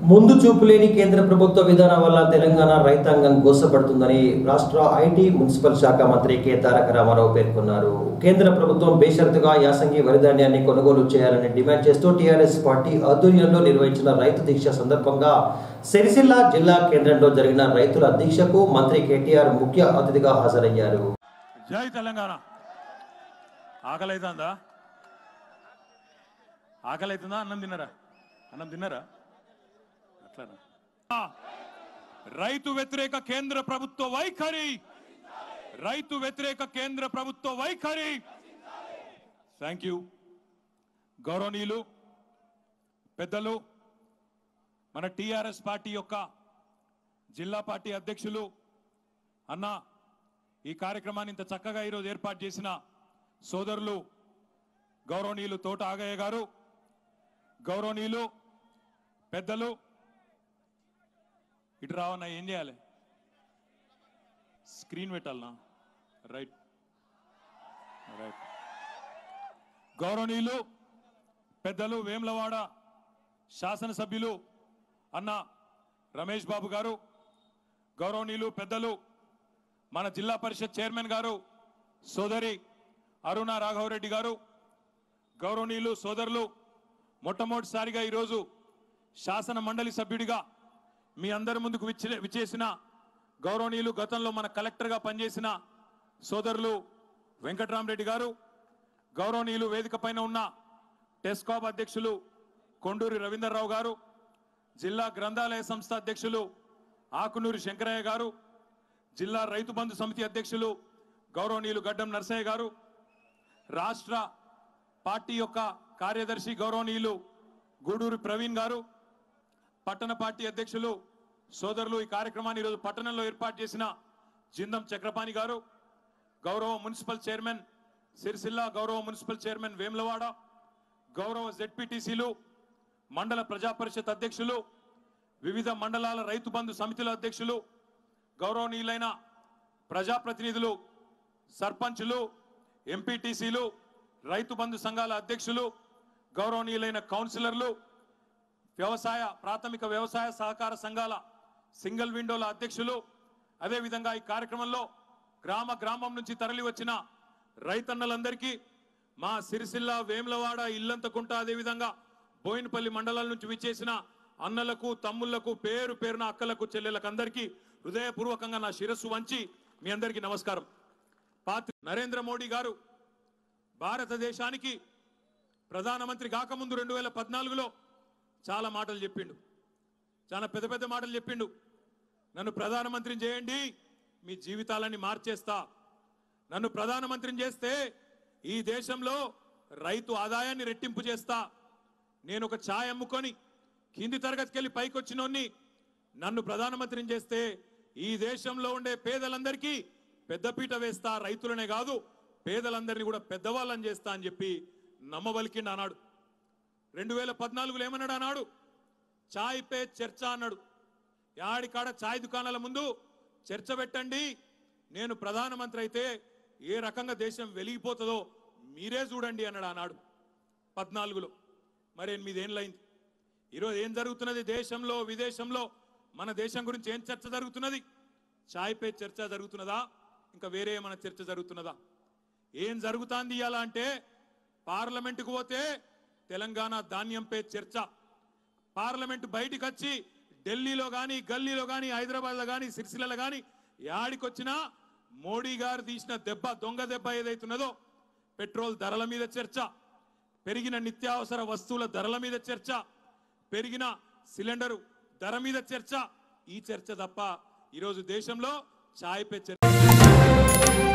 ముందు చూపు లేని కేంద్ర ప్రభుత్వ విధానం వల్ల తెలంగాణ రైతాంగం గోసపడుతుందని రాష్ట్ర ఐటీ మున్సిపల్ శాఖ మంత్రి కె తారక రామారావు పేర్కొన్నారు కేంద్ర ప్రభుత్వం బేషరతుగా యాసంగి వరిధాన్యాన్ని కొనుగోలు చేయాలని డిమాండ్ చేస్తూ టీఆర్ఎస్ పార్టీ ఆధ్వర్యంలో నిర్వహించిన రైతు దీక్ష సందర్భంగా సిరిసిల్ల జిల్లా కేంద్రంలో జరిగిన రైతుల దీక్షకు మంత్రి కేటీఆర్ ముఖ్య అతిథిగా హాజరయ్యారు జై తెలంగాణ ఆకలి అవుతుందా ఆకలి అవుతుందా అన్నం తిన్నారా అన్నం తిన్నారా అట్లానా ఆ, రైతు వ్యతిరేక కేంద్ర ప్రభుత్వ వైఖరి రైతు వ్యతిరేక కేంద్ర ప్రభుత్వ వైఖరి థ్యాంక్ యూ గౌరవనీయులు పెద్దలు మన టిఆర్ఎస్ పార్టీ యొక్క జిల్లా పార్టీ అధ్యక్షులు అన్న ఈ కార్యక్రమాన్ని ఇంత చక్కగా ఈరోజు ఏర్పాటు చేసిన సోదరులు గౌరవనీయులు తోట ఆగయ్య గారు గౌరవనీయులు పెద్దలు ఇటు రావన్నా ఏం చేయాలి స్క్రీన్ పెట్టాలనా రైట్ రైట్ గౌరవనీయులు పెద్దలు వేములవాడ శాసనసభ్యులు అన్న రమేష్ బాబు గారు గౌరవనీయులు పెద్దలు మన జిల్లా పరిషత్ చైర్మన్ గారు సోదరి అరుణ రాఘవరెడ్డి గారు గౌరవనీయులు సోదరులు మొట్టమొదటిసారిగా ఈరోజు శాసన మండలి సభ్యుడిగా మీ అందరి ముందుకు విచ్చే- విచ్చేసిన గౌరవనీయులు గతంలో మన కలెక్టర్గా పనిచేసిన సోదరులు వెంకట్రామరెడ్డి గారు గౌరవనీయులు వేదిక పైన ఉన్న టెస్కాబ్ అధ్యక్షులు కొండూరి రవీందర్రావు గారు జిల్లా గ్రంథాలయ సంస్థ అధ్యక్షులు ఆకునూరి శంకరయ్య గారు జిల్లా రైతు బంధు సమితి అధ్యక్షులు గౌరవనీయులు గడ్డం నరసయ్య గారు రాష్ట్ర పార్టీ యొక్క కార్యదర్శి గౌరవనీయులు గూడూరి ప్రవీణ్ గారు పట్టణ పార్టీ అధ్యక్షులు సోదరులు ఈ కార్యక్రమాన్ని ఈరోజు పట్టణంలో ఏర్పాటు చేసిన జిందం చక్రపాణి గారు గౌరవ మున్సిపల్ చైర్మన్ సిరిసిల్ల గౌరవ మున్సిపల్ చైర్మన్ వేములవాడ గౌరవ జెడ్పీటీసీలు మండల ప్రజా పరిషత్ అధ్యక్షులు వివిధ మండలాల రైతు బంధు సమితుల అధ్యక్షులు గౌరవనీయులైన ప్రజాప్రతినిధులు సర్పంచులు ఎంపీటీసీలు రైతు బంధు సంఘాల అధ్యక్షులు గౌరవనీయులైన కౌన్సిలర్లు వ్యవసాయ ప్రాథమిక వ్యవసాయ సహకార సంఘాల సింగిల్ విండోల అధ్యక్షులు అదేవిధంగా ఈ కార్యక్రమంలో గ్రామ గ్రామం నుంచి తరలి వచ్చిన రైతన్నలందరికీ మా సిరిసిల్ల వేములవాడ ఇల్లంతకుంట అదేవిధంగా బోయినపల్లి మండలాల నుంచి విచ్చేసిన అన్నలకు తమ్ముళ్లకు పేరు పేరున అక్కలకు చెల్లెలకు అందరికీ హృదయపూర్వకంగా నా శిరస్సు వంచి మీ అందరికీ నమస్కారం పాత్రి నరేంద్ర మోడీ గారు భారతదేశానికి ప్రధానమంత్రి కాకముందు రెండు వేల పద్నాలుగులో చాలా మాటలు చెప్పిండు చాలా పెద్ద పెద్ద మాటలు చెప్పిండు నన్ను ప్రధానమంత్రిని చేయండి మీ జీవితాలని మార్చేస్తా నన్ను ప్రధానమంత్రిని చేస్తే ఈ దేశంలో రైతు ఆదాయాన్ని రెట్టింపు చేస్తా నేను ఒక ఛాయ్ అమ్ముకొని కింది తరగతికి వెళ్ళి పైకి వచ్చినోన్ని నన్ను ప్రధానమంత్రిని చేస్తే ఈ దేశంలో ఉండే పేదలందరికీ పెద్దపీట వేస్తా రైతులనే కాదు పేదలందరినీ కూడా పెద్దవాళ్ళని చేస్తా అని చెప్పి నమ్మబలికిండి అన్నాడు రెండు వేల పద్నాలుగులో ఏమన్నాడు అన్నాడు చాయ్ పే చర్చ అన్నాడు యాడికాడ చాయ్ దుకాణాల ముందు చర్చ పెట్టండి నేను ప్రధానమంత్రి అయితే ఏ రకంగా దేశం వెలిగిపోతుందో మీరే చూడండి అన్నాడు ఆనాడు పద్నాలుగులో మరి ఎనిమిదేళ్ళైంది ఈరోజు ఏం జరుగుతున్నది దేశంలో విదేశంలో మన దేశం గురించి ఏం చర్చ జరుగుతున్నది చాయ్ పే చర్చ జరుగుతున్నదా ఇంకా వేరే ఏమైనా చర్చ జరుగుతున్నదా ఏం జరుగుతాంది ఇవాళ అంటే పార్లమెంటుకు పోతే తెలంగాణ ధాన్యంపై చర్చ పార్లమెంట్ బయటికి వచ్చి ఢిల్లీలో కానీ గల్లీలో కానీ హైదరాబాద్లో కానీ సిరిసిల్లలో కానీ యాడికొచ్చినా మోడీ గారు తీసిన దెబ్బ దొంగ దెబ్బ ఏదైతున్నదో పెట్రోల్ ధరల మీద చర్చ పెరిగిన నిత్యావసర వస్తువుల ధరల మీద చర్చ పెరిగిన సిలిండరు ధర మీద చర్చ ఈ చర్చ తప్ప ఈరోజు దేశంలో ఛాయ్ పే చర్చ